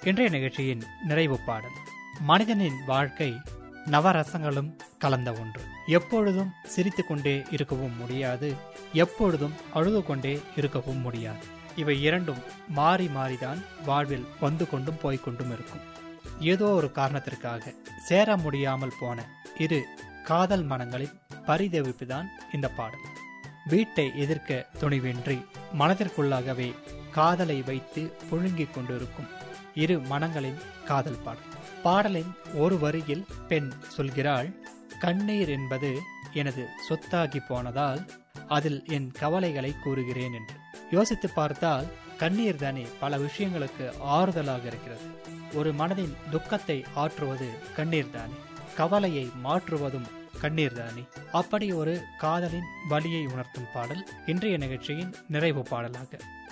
இன்றைய நிகழ்ச்சியின் நிறைவு பாடல் மனிதனின் வாழ்க்கை நவரசங்களும் கலந்த ஒன்று எப்பொழுதும் சிரித்துக் கொண்டே இருக்கவும் முடியாது எப்பொழுதும் அழுது கொண்டே இருக்கவும் முடியாது இவை இரண்டும் மாறி மாறிதான் வாழ்வில் வந்து கொண்டும் போய்கொண்டும் இருக்கும் ஏதோ ஒரு காரணத்திற்காக சேர முடியாமல் போன இரு காதல் மனங்களின் பரிதவிப்பு தான் இந்த பாடல் வீட்டை எதிர்க்க துணிவின்றி மனதிற்குள்ளாகவே காதலை வைத்து புழுங்கிக் கொண்டிருக்கும் இரு மனங்களின் காதல் பாடல் பாடலின் ஒரு வரியில் பெண் சொல்கிறாள் கண்ணீர் என்பது எனது சொத்தாகி போனதால் அதில் என் கவலைகளை கூறுகிறேன் என்று யோசித்து பார்த்தால் கண்ணீர் தானே பல விஷயங்களுக்கு ஆறுதலாக இருக்கிறது ஒரு மனதின் துக்கத்தை ஆற்றுவது கண்ணீர் தானே கவலையை மாற்றுவதும் கண்ணீர் தானே அப்படி ஒரு காதலின் வலியை உணர்த்தும் பாடல் இன்றைய நிகழ்ச்சியின் நிறைவு பாடலாக